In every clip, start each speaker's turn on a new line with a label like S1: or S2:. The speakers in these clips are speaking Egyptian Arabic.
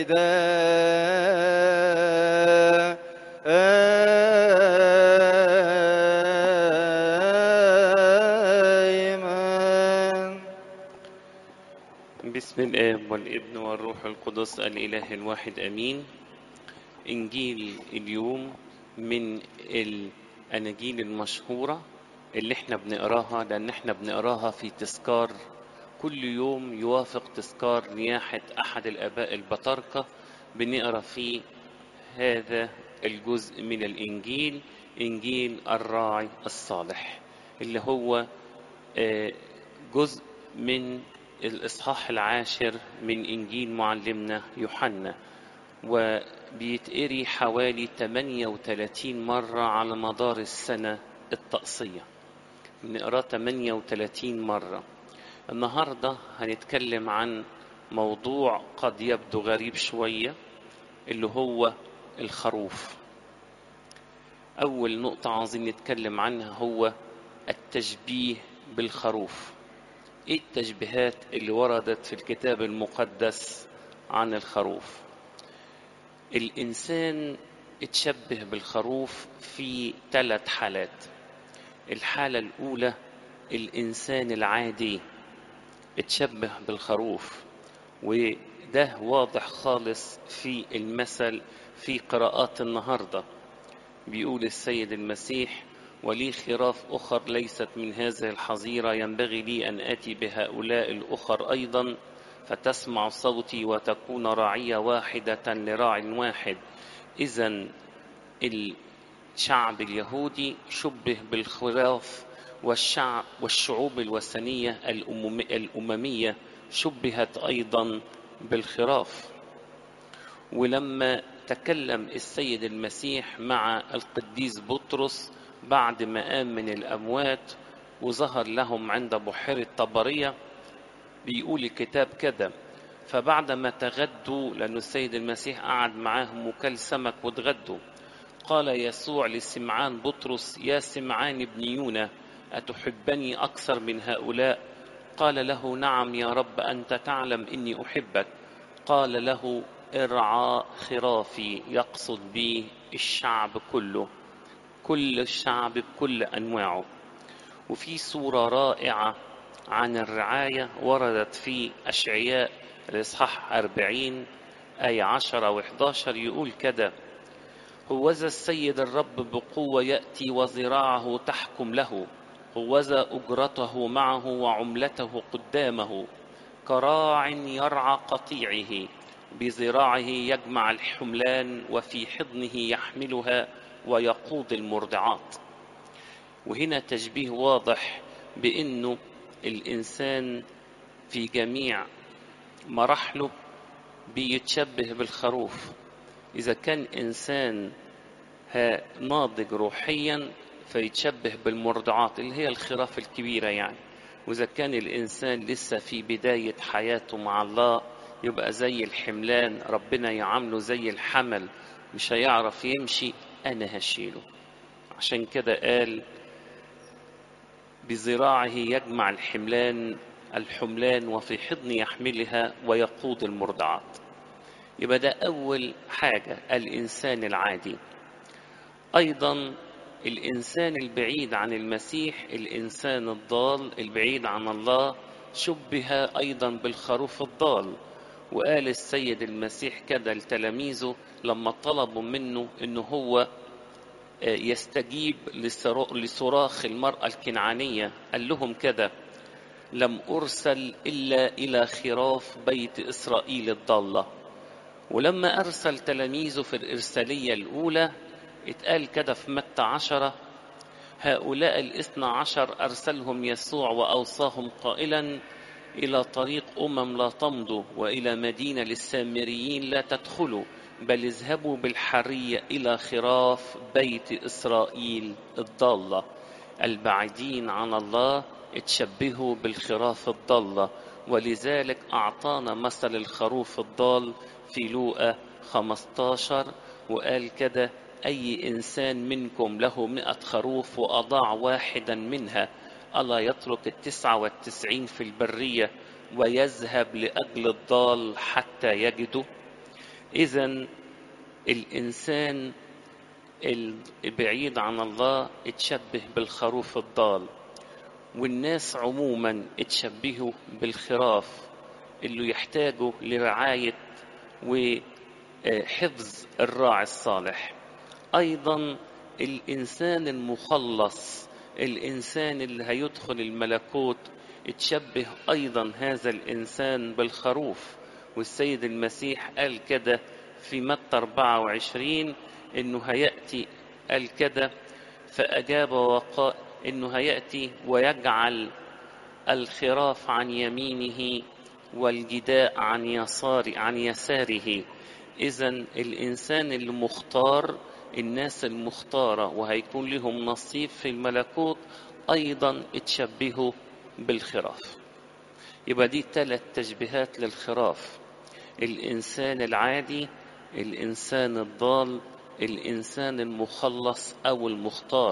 S1: دائما
S2: بسم الآب والابن والروح القدس الإله الواحد أمين إنجيل اليوم من الأناجيل المشهورة اللي احنا بنقراها لأن احنا بنقراها في تذكار كل يوم يوافق تذكار نياحة أحد الآباء البطاركة بنقرا فيه هذا الجزء من الإنجيل إنجيل الراعي الصالح اللي هو آه، جزء من الإصحاح العاشر من إنجيل معلمنا يوحنا وبيتقري حوالي 38 مرة على مدار السنة الطقسية بنقراه 38 مرة النهاردة هنتكلم عن موضوع قد يبدو غريب شوية اللي هو الخروف أول نقطة عاوزين نتكلم عنها هو التشبيه بالخروف ايه التشبيهات اللي وردت في الكتاب المقدس عن الخروف الانسان اتشبه بالخروف في ثلاث حالات الحالة الأولى الإنسان العادي اتشبه بالخروف وده واضح خالص في المثل في قراءات النهارده بيقول السيد المسيح ولي خراف أخر ليست من هذه الحظيرة ينبغي لي أن آتي بهؤلاء الأخر أيضا فتسمع صوتي وتكون راعية واحدة لراع واحد إذا الشعب اليهودي شبه بالخراف والشعب والشعوب الوثنية الأمم- الأممية شبهت أيضا بالخراف ولما تكلم السيد المسيح مع القديس بطرس بعد ما قام من الأموات وظهر لهم عند بحيرة طبرية بيقول الكتاب كده فبعدما تغدوا لأن السيد المسيح قعد معاهم وكل سمك واتغدوا قال يسوع لسمعان بطرس يا سمعان ابن يونا أتحبني أكثر من هؤلاء قال له نعم يا رب أنت تعلم إني أحبك قال له ارعى خرافي يقصد به الشعب كله كل الشعب بكل أنواعه وفي صورة رائعة عن الرعاية وردت في أشعياء الإصحاح 40 آية 10 و11 يقول كده هوذا السيد الرب بقوة يأتي وذراعه تحكم له هوذا أجرته معه وعملته قدامه كراع يرعى قطيعه بذراعه يجمع الحملان وفي حضنه يحملها ويقود المرضعات وهنا تشبيه واضح بأنه الإنسان في جميع مراحله بيتشبه بالخروف إذا كان إنسان ها ناضج روحيا فيتشبه بالمرضعات اللي هي الخراف الكبيرة يعني وإذا كان الإنسان لسه في بداية حياته مع الله يبقى زي الحملان ربنا يعامله زي الحمل مش هيعرف يمشي أنا هشيله عشان كده قال بذراعه يجمع الحملان الحملان وفي حضن يحملها ويقود المرضعات يبقى ده أول حاجة الإنسان العادي أيضا الإنسان البعيد عن المسيح الإنسان الضال البعيد عن الله شبه أيضا بالخروف الضال وقال السيد المسيح كده لتلاميذه لما طلبوا منه انه هو يستجيب لصراخ المرأة الكنعانية قال لهم كده لم أرسل إلا إلى خراف بيت إسرائيل الضالة ولما أرسل تلاميذه في الإرسالية الأولى اتقال كده في متى عشرة هؤلاء الاثنى عشر أرسلهم يسوع وأوصاهم قائلا إلى طريق أمم لا تمضوا وإلى مدينة للسامريين لا تدخلوا بل اذهبوا بالحرية إلى خراف بيت إسرائيل الضالة البعيدين عن الله اتشبهوا بالخراف الضالة ولذلك أعطانا مثل الخروف الضال في لوقا 15 وقال كده أي إنسان منكم له مئة خروف وأضاع واحدا منها ألا يترك التسعة والتسعين في البرية ويذهب لأجل الضال حتى يجده إذا الإنسان البعيد عن الله اتشبه بالخروف الضال والناس عموما اتشبهوا بالخراف اللي يحتاجوا لرعاية وحفظ الراعي الصالح أيضا الإنسان المخلص الإنسان اللي هيدخل الملكوت اتشبه أيضا هذا الإنسان بالخروف والسيد المسيح قال كده في متى 24 إنه هيأتي قال كده فأجاب وقال إنه هيأتي ويجعل الخراف عن يمينه والجداء عن يسار عن يساره إذا الإنسان المختار الناس المختارة وهيكون لهم نصيب في الملكوت أيضا اتشبهوا بالخراف يبقى دي ثلاث تشبيهات للخراف الإنسان العادي الإنسان الضال الإنسان المخلص أو المختار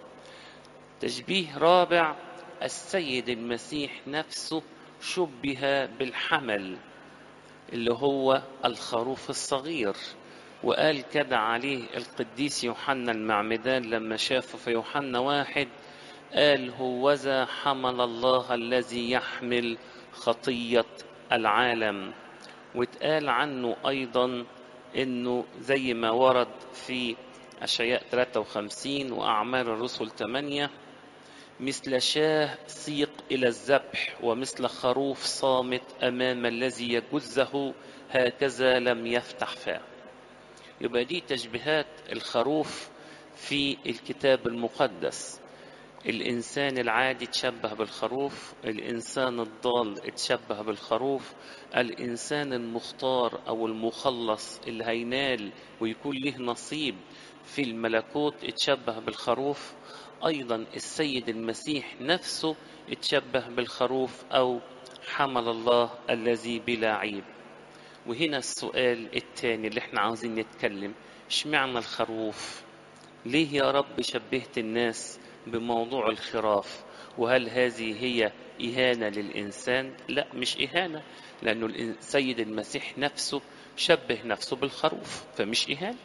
S2: تشبيه رابع السيد المسيح نفسه شبه بالحمل اللي هو الخروف الصغير وقال كده عليه القديس يوحنا المعمدان لما شافه في يوحنا واحد قال هوذا حمل الله الذي يحمل خطية العالم واتقال عنه أيضا إنه زي ما ورد في أشعياء 53 وأعمال الرسل 8 مثل شاه سيق إلى الذبح ومثل خروف صامت أمام الذي يجزه هكذا لم يفتح فاه يبقى دي تشبيهات الخروف في الكتاب المقدس الإنسان العادي تشبه بالخروف الإنسان الضال اتشبه بالخروف الإنسان المختار أو المخلص اللي هينال ويكون له نصيب في الملكوت اتشبه بالخروف أيضا السيد المسيح نفسه اتشبه بالخروف أو حمل الله الذي بلا عيب وهنا السؤال الثاني اللي احنا عاوزين نتكلم اشمعنى الخروف ليه يا رب شبهت الناس بموضوع الخراف وهل هذه هي إهانة للإنسان لا مش إهانة لأنه السيد المسيح نفسه شبه نفسه بالخروف فمش إهانة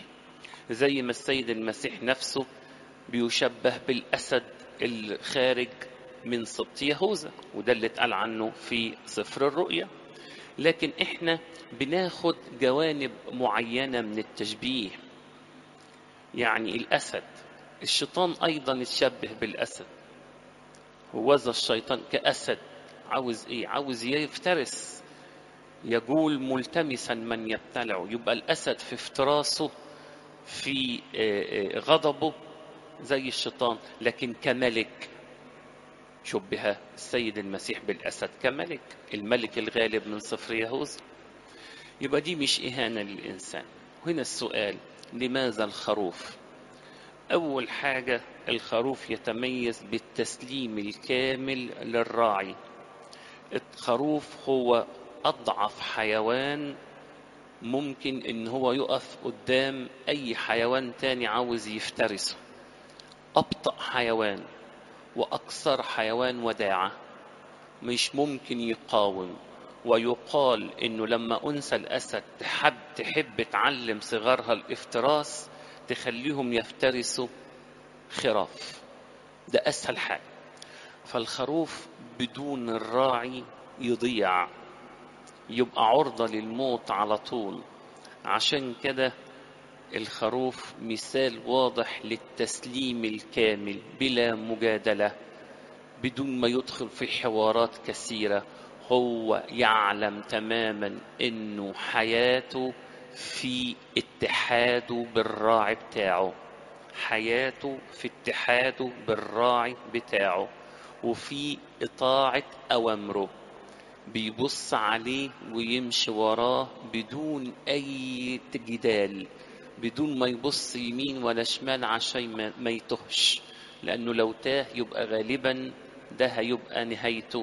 S2: زي ما السيد المسيح نفسه بيشبه بالأسد الخارج من سبط يهوذا وده اللي اتقال عنه في سفر الرؤيا لكن احنا بناخد جوانب معينة من التشبيه يعني الأسد الشيطان أيضا يتشبه بالأسد ووذا الشيطان كأسد عاوز إيه عاوز يفترس يقول ملتمسا من يبتلعه يبقى الأسد في افتراسه في غضبه زي الشيطان لكن كملك شبه السيد المسيح بالأسد كملك الملك الغالب من صفر يهوذا يبقى دي مش إهانة للإنسان هنا السؤال لماذا الخروف أول حاجة الخروف يتميز بالتسليم الكامل للراعي الخروف هو أضعف حيوان ممكن إن هو يقف قدام أي حيوان تاني عاوز يفترسه أبطأ حيوان وأكثر حيوان وداعة مش ممكن يقاوم ويقال إنه لما أنثى الأسد تحب تحب تعلم صغارها الافتراس تخليهم يفترسوا خراف ده أسهل حاجة فالخروف بدون الراعي يضيع يبقى عرضة للموت على طول عشان كده الخروف مثال واضح للتسليم الكامل بلا مجادلة بدون ما يدخل في حوارات كثيرة هو يعلم تماما انه حياته في اتحاده بالراعي بتاعه حياته في اتحاده بالراعي بتاعه وفي إطاعة أوامره بيبص عليه ويمشي وراه بدون أي جدال بدون ما يبص يمين ولا شمال عشان ما يتهش لأنه لو تاه يبقى غالبا ده هيبقى نهايته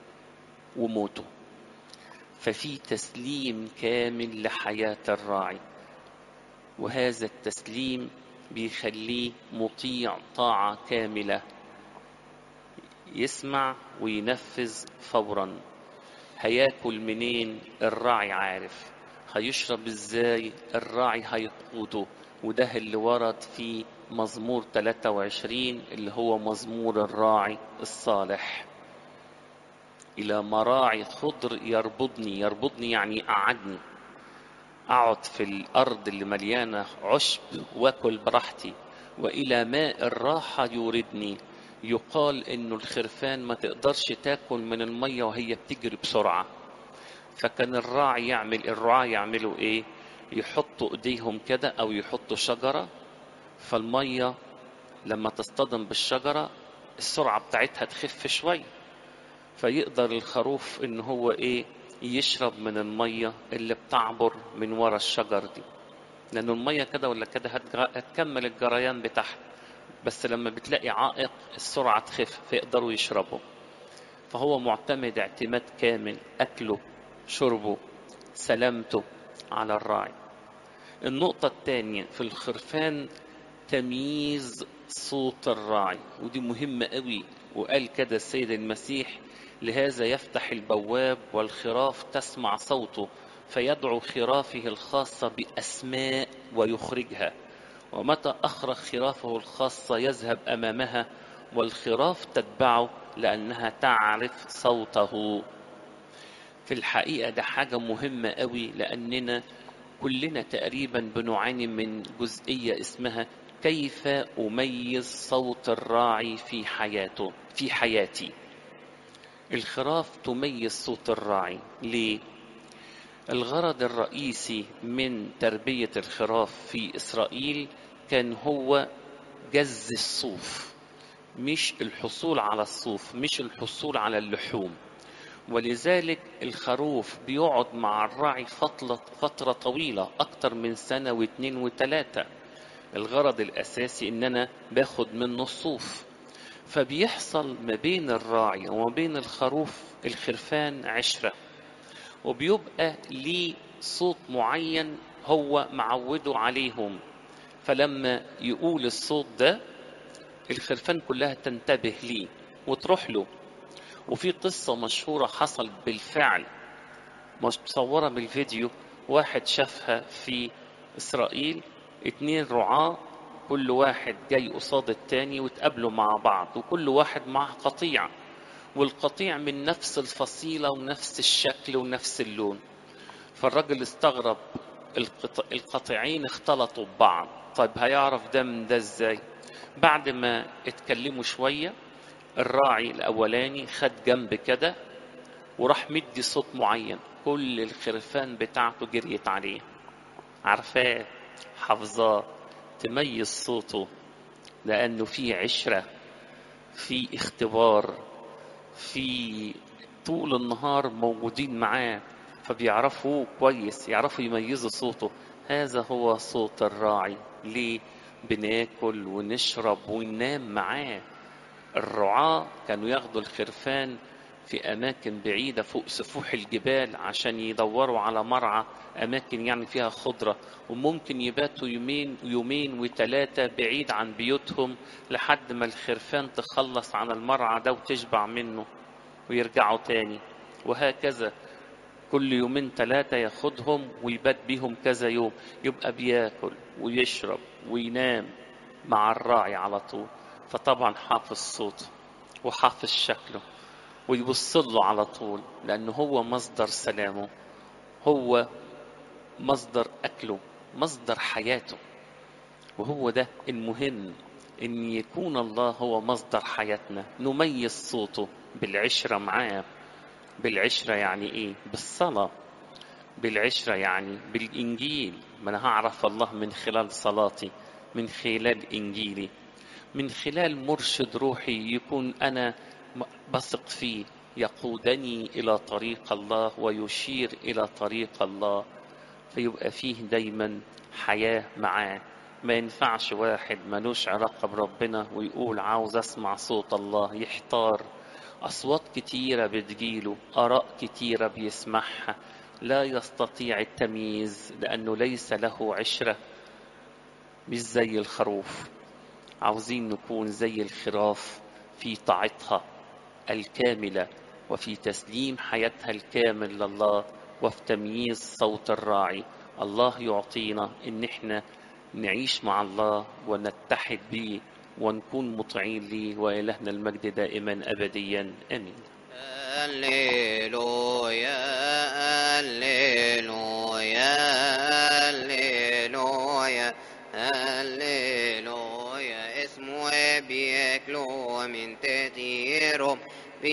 S2: وموته ففي تسليم كامل لحياة الراعي وهذا التسليم بيخليه مطيع طاعة كاملة يسمع وينفذ فورا هياكل منين الراعي عارف هيشرب ازاي الراعي هيقوده وده اللي ورد في مزمور 23 اللي هو مزمور الراعي الصالح إلى مراعي خضر يربضني يربضني يعني قعدني أقعد في الأرض اللي مليانة عشب وأكل براحتي وإلى ماء الراحة يوردني يقال إنه الخرفان ما تقدرش تاكل من المية وهي بتجري بسرعة فكان الراعي يعمل الرعاة يعملوا إيه؟ يحطوا إيديهم كده أو يحطوا شجرة فالمية لما تصطدم بالشجرة السرعة بتاعتها تخف شوية فيقدر الخروف إن هو إيه؟ يشرب من المية اللي بتعبر من ورا الشجر دي لأن المية كده ولا كده هتجر- هتكمل الجريان بتاعها بس لما بتلاقي عائق السرعة تخف فيقدروا يشربوا فهو معتمد اعتماد كامل أكله شربه سلامته على الراعي النقطة الثانية في الخرفان تمييز صوت الراعي ودي مهمة قوي وقال كده السيد المسيح لهذا يفتح البواب والخراف تسمع صوته فيدعو خرافه الخاصة بأسماء ويخرجها ومتى أخرج خرافه الخاصة يذهب أمامها والخراف تتبعه لأنها تعرف صوته في الحقيقة ده حاجة مهمة قوي لأننا كلنا تقريبا بنعاني من جزئية اسمها كيف أميز صوت الراعي في حياته في حياتي الخراف تميز صوت الراعي ليه؟ الغرض الرئيسي من تربية الخراف في إسرائيل كان هو جز الصوف مش الحصول على الصوف مش الحصول على اللحوم ولذلك الخروف بيقعد مع الراعي فترة, فترة طويلة أكتر من سنة واثنين وثلاثة الغرض الأساسي إن أنا باخد منه الصوف فبيحصل ما بين الراعي وما بين الخروف الخرفان عشرة وبيبقى ليه صوت معين هو معوده عليهم فلما يقول الصوت ده الخرفان كلها تنتبه ليه وتروح له وفي قصة مشهورة حصل بالفعل مصورة بالفيديو واحد شافها في إسرائيل اتنين رعاة كل واحد جاي قصاد التاني وتقابلوا مع بعض وكل واحد معه قطيع والقطيع من نفس الفصيلة ونفس الشكل ونفس اللون فالراجل استغرب القط- القطيعين اختلطوا ببعض طيب هيعرف ده من ده ازاي بعد ما اتكلموا شوية الراعي الأولاني خد جنب كده وراح مدي صوت معين كل الخرفان بتاعته جريت عليه عارفاه حافظاه تميز صوته لأنه في عشرة في اختبار في طول النهار موجودين معاه فبيعرفوا كويس يعرفوا يميزوا صوته هذا هو صوت الراعي ليه بناكل ونشرب وننام معاه الرعاة كانوا ياخدوا الخرفان في أماكن بعيدة فوق سفوح الجبال عشان يدوروا على مرعى أماكن يعني فيها خضرة وممكن يباتوا يومين يومين وثلاثة بعيد عن بيوتهم لحد ما الخرفان تخلص عن المرعى ده وتشبع منه ويرجعوا تاني وهكذا كل يومين ثلاثة ياخدهم ويبات بيهم كذا يوم يبقى بياكل ويشرب وينام مع الراعي على طول فطبعا حافظ صوته وحافظ شكله ويبص له على طول لأنه هو مصدر سلامه هو مصدر أكله مصدر حياته وهو ده المهم إن يكون الله هو مصدر حياتنا نميز صوته بالعشرة معاه بالعشرة يعني إيه؟ بالصلاة بالعشرة يعني بالإنجيل ما أنا هعرف الله من خلال صلاتي من خلال إنجيلي من خلال مرشد روحي يكون أنا بثق فيه يقودني إلى طريق الله ويشير إلى طريق الله فيبقى فيه دايما حياة معاه ما ينفعش واحد ملوش علاقة بربنا ويقول عاوز أسمع صوت الله يحتار أصوات كتيرة بتجيله آراء كتيرة بيسمعها لا يستطيع التمييز لأنه ليس له عشرة مش زي الخروف عاوزين نكون زي الخراف في طاعتها الكاملة وفي تسليم حياتها الكامل لله وفي تمييز صوت الراعي الله يعطينا ان احنا نعيش مع الله ونتحد به ونكون مطيعين ليه والهنا المجد دائما ابديا امين
S1: هللويا هللويا هللويا هللويا اسمه بيكلو من تديرهم